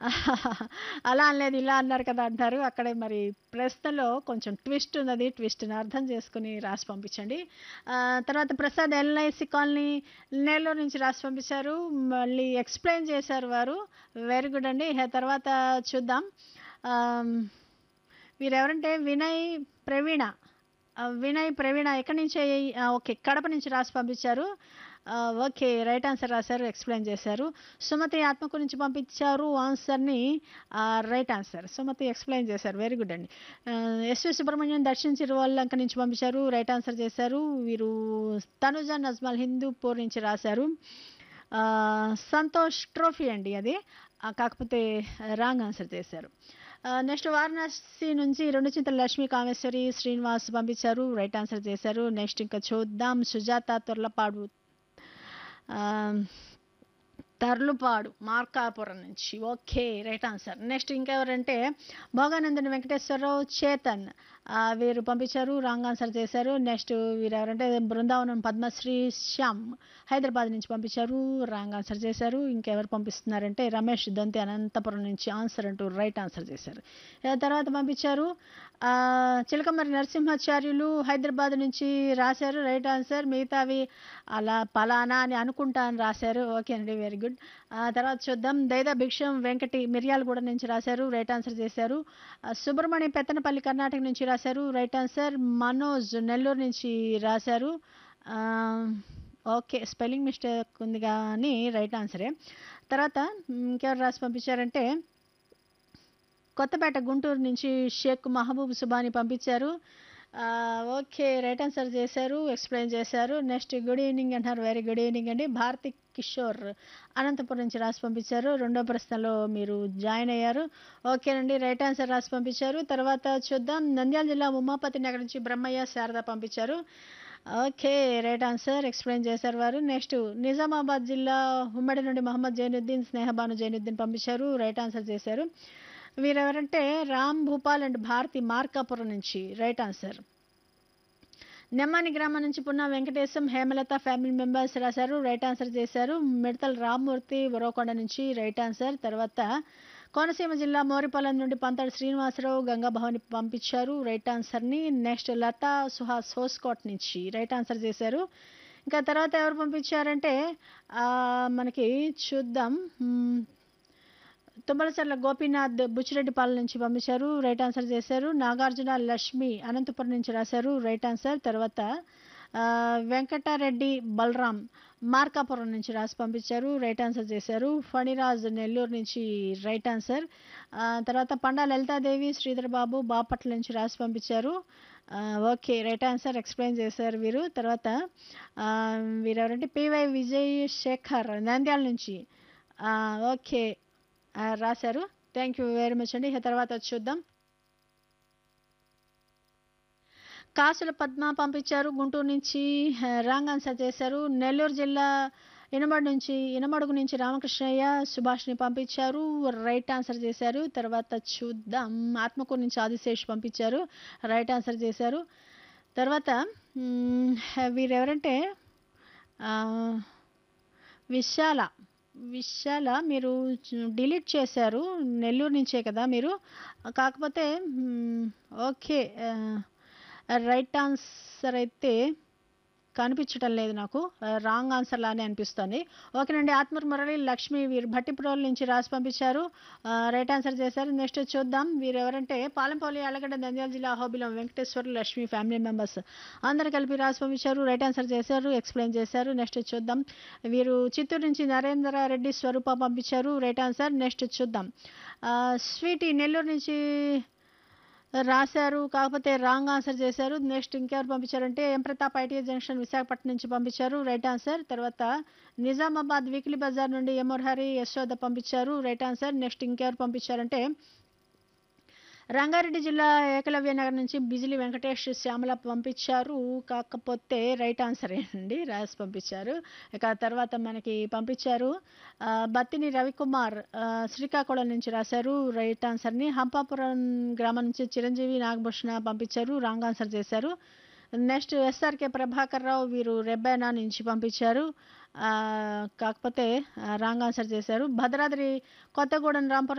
అలా అనలేదు ఇలా అన్నారు కదా అంటారు అక్కడే మరి ప్రశ్నలో కొంచెం ట్విస్ట్ ఉన్నది ట్విస్ట్ని అర్థం చేసుకుని రాసి పంపించండి ఆ, తర్వాత ప్రసాద్ ఎల్ఐసి కాలనీ నెల్లూరు నుంచి రాసి పంపించారు మళ్ళీ ఎక్స్ప్లెయిన్ చేశారు వారు వెరీ గుడ్ అండి ఇక తర్వాత చూద్దాం ఆమ్, వీరెవరంటే వినయ్ ప్రవీణ ఆ, వినయ్ ప్రవీణ ఎక్కడి నుంచి ఆ, ఓకే కడప నుంచి రాసి పంపించారు ఆ, ఓకే రైట్ ఆన్సర్ రాశారు ఎక్స్ప్లెయిన్ చేశారు సుమతి ఆత్మకు నుంచి పంపించారు ఆన్సర్ని ఆ, రైట్ ఆన్సర్ సుమతి ఎక్స్ప్లెయిన్ చేశారు వెరీ గుడ్ అండి ఆ, ఎస్వి సుబ్రహ్మణ్యం దర్శన్ చిరువల్లంక నుంచి పంపించారు రైట్ ఆన్సర్ చేశారు వీరు తనుజ నజ్మల్ హిందూపూర్ నుంచి రాశారు ఆ, సంతోష్ ట్రోఫీ అండి అది ఆ, కాకపోతే రాంగ్ ఆన్సర్ చేశారు నెక్స్ట్ వారణాసి నుంచి రెండు చింతల లక్ష్మీ కామేశ్వరి శ్రీనివాస్ పంపించారు రైట్ ఆన్సర్ చేశారు నెక్స్ట్ ఇంకా చూద్దాం సుజాత తొర్లపాడు ఆ, తర్లుపాడు మార్కాపురం నుంచి ఓకే రైట్ ఆన్సర్ నెక్స్ట్ ఇంకెవరంటే భోగానందని వెంకటేశ్వరరావు చేతన్ ఆ, వీరు పంపించారు రాంగ్ ఆన్సర్ చేశారు నెక్స్ట్ వీరు ఎవరంటే బృందావనం పద్మశ్రీ శ్యామ్ హైదరాబాద్ నుంచి పంపించారు రాంగ్ ఆన్సర్ చేశారు ఇంకెవరు పంపిస్తున్నారంటే రమేష్ దొంతి అనంతపురం నుంచి ఆన్సర్ అంటూ రైట్ ఆన్సర్ చేశారు ఆ తర్వాత పంపించారు ఆ, చిలకమర్రి నరసింహాచార్యులు హైదరాబాద్ నుంచి రాశారు రైట్ ఆన్సర్ మిగతావి అలా పలానా అని అనుకుంటా అని రాశారు ఓకే అండి వెరీ గుడ్ ఆ తర్వాత చూద్దాం దైదా భిక్షం వెంకటి మిర్యాలగూడ నుంచి రాశారు రైట్ ఆన్సర్ చేశారు ఆ, సుబ్రహ్మణ్య పెత్తనపల్లి కర్ణాటక నుంచి రాశారు రైట్ ఆన్సర్ మనోజ్ నెల్లూరు నుంచి రాశారు ఆ, ఓకే స్పెల్లింగ్ మిస్టేక్ ఉంది కానీ రైట్ ఆన్సరే తర్వాత ఇంకెవరు రాసి పంపించారంటే కొత్తపేట గుంటూరు నుంచి షేక్ మహబూబ్ సుబాని పంపించారు ఆ, ఓకే రైట్ ఆన్సర్ చేశారు ఎక్స్ప్లెయిన్ చేశారు నెక్స్ట్ గుడ్ ఈవినింగ్ అంటారు వెరీ గుడ్ ఈవినింగ్ అండి భారతి కిషోర్ అనంతపురం నుంచి రాసి పంపించారు రెండో ప్రశ్నలో మీరు జాయిన్ అయ్యారు ఓకేనండి రైట్ ఆన్సర్ రాసి పంపించారు తర్వాత చూద్దాం నంద్యాల జిల్లా ఉమాపతి నగర్ నుంచి బ్రహ్మయ్య శారద పంపించారు ఓకే రైట్ ఆన్సర్ ఎక్స్ప్లెయిన్ చేశారు వారు నెక్స్ట్ నిజామాబాద్ జిల్లా ఉమ్మడి నుండి మహమ్మద్ జైనుద్దీన్ స్నేహబాను జైనుద్దీన్ పంపించారు రైట్ ఆన్సర్ చేశారు వీరెవరంటే రామ్ భూపాల్ అండ్ భారతి మార్కాపురం నుంచి రైట్ ఆన్సర్ నెమ్మాని గ్రామం నుంచి పున్నా వెంకటేశం హేమలత ఫ్యామిలీ మెంబర్స్ రాశారు రైట్ ఆన్సర్ చేశారు మిడతల రామ్మూర్తి ఉరవకొండ నుంచి రైట్ ఆన్సర్ తర్వాత కోనసీమ జిల్లా మోరిపాలెం నుండి పంతాడు శ్రీనివాసరావు గంగాభవని పంపించారు రైట్ ఆన్సర్ని నెక్స్ట్ లతా సుహాస్ హోస్కోట్ నుంచి రైట్ ఆన్సర్ చేశారు ఇంకా తర్వాత ఎవరు పంపించారంటే ఆ, మనకి చూద్దాం మ్మ్, తుమ్మలచర్ల గోపీనాథ్ బుచ్చిరెడ్డిపాలెం నుంచి పంపించారు రైట్ ఆన్సర్ చేశారు నాగార్జున లక్ష్మి అనంతపురం నుంచి రాశారు రైట్ ఆన్సర్ తర్వాత ఆ, వెంకటారెడ్డి బలరాం మార్కాపురం నుంచి రాసి పంపించారు రైట్ ఆన్సర్ చేశారు ఫణిరాజ్ నెల్లూరు నుంచి రైట్ ఆన్సర్ ఆ, తర్వాత పండా లలితాదేవి శ్రీధర్ బాబు బాపట్ల నుంచి రాసి పంపించారు ఆ, ఓకే రైట్ ఆన్సర్ ఎక్స్ప్లెయిన్ చేశారు వీరు తర్వాత ఆ, వీరెవరంటే పివై విజయ్ శేఖర్ నంద్యాల నుంచి ఆ, ఓకే ఆ, రాశారు థ్యాంక్ యూ వెరీ మచ్ అండి ఇక తర్వాత చూద్దాం కాసుల పద్మ పంపించారు గుంటూరు నుంచి ఆ, రాంగ్ ఆన్సర్ చేశారు నెల్లూరు జిల్లా ఇనమడు నుంచి ఇనమడుగు నుంచి రామకృష్ణయ్య సుభాష్ని పంపించారు రైట్ ఆన్సర్ చేశారు తర్వాత చూద్దాం ఆత్మకూరు నుంచి ఆదిశేష్ పంపించారు రైట్ ఆన్సర్ చేశారు తర్వాత మ్, వీరెవరంటే ఆ, విశాల విశాల మీరు డిలీట్ చేశారు నెల్లూరు నుంచే కదా మీరు కాకపోతే మ్, ఓకే ఆ, రైట్ ఆన్సర్ అయితే కనిపించడం లేదు నాకు రాంగ్ ఆన్సర్ లానే అనిపిస్తుంది ఓకేనండి ఆత్మర్ మురళి లక్ష్మి వీరు భట్టిపురోల నుంచి రాసి పంపించారు ఆ, రైట్ ఆన్సర్ చేశారు నెక్స్ట్ చూద్దాం వీరు ఎవరంటే పాలెంపల్లి అలగడ్డ నంద్యాల జిల్లా హోబిలం వెంకటేశ్వర లక్ష్మి ఫ్యామిలీ మెంబర్స్ అందరు కలిపి రాసి పంపించారు రైట్ ఆన్సర్ చేశారు ఎక్స్ప్లెయిన్ చేశారు నెక్స్ట్ చూద్దాం వీరు చిత్తూరు నుంచి నరేంద్ర రెడ్డి స్వరూప పంపించారు రైట్ ఆన్సర్ నెక్స్ట్ చూద్దాం ఆ, స్వీటీ నెల్లూరు నుంచి రాశారు కాకపోతే రాంగ్ ఆన్సర్ చేశారు నెక్స్ట్ ఇంకెవరు పంపించారంటే M Pratap ITI junction Visakhapatnam నుంచి పంపించారు రైట్ ఆన్సర్ తర్వాత నిజామాబాద్ వీక్లీ బజార్ నుండి ఎం మురహరి యశోద పంపించారు రైట్ ఆన్సర్ నెక్స్ట్ ఇంకెవరు పంపించారంటే రంగారెడ్డి జిల్లా ఏకలవ్య నగర్ నుంచి బిజిలి వెంకటేష్ శ్యామల పంపించారు కాకపోతే రైట్ ఆన్సర్ అండి రాసి పంపించారు ఇక తర్వాత మనకి పంపించారు ఆ, బత్తిని రవికుమార్ ఆ, శ్రీకాకుళం నుంచి రాశారు రైట్ ఆన్సర్ని హంపాపురం గ్రామం నుంచి చిరంజీవి నాగభూషణ పంపించారు రాంగ్ ఆన్సర్ చేశారు నెక్స్ట్ ఎస్ఆర్కే ప్రభాకర్ రావు వీరు రెబ్బైనా నుంచి పంపించారు ఆ, కాకపోతే రాంగ్ ఆన్సర్ చేశారు భద్రాద్రి కొత్తగూడెం రాంపురం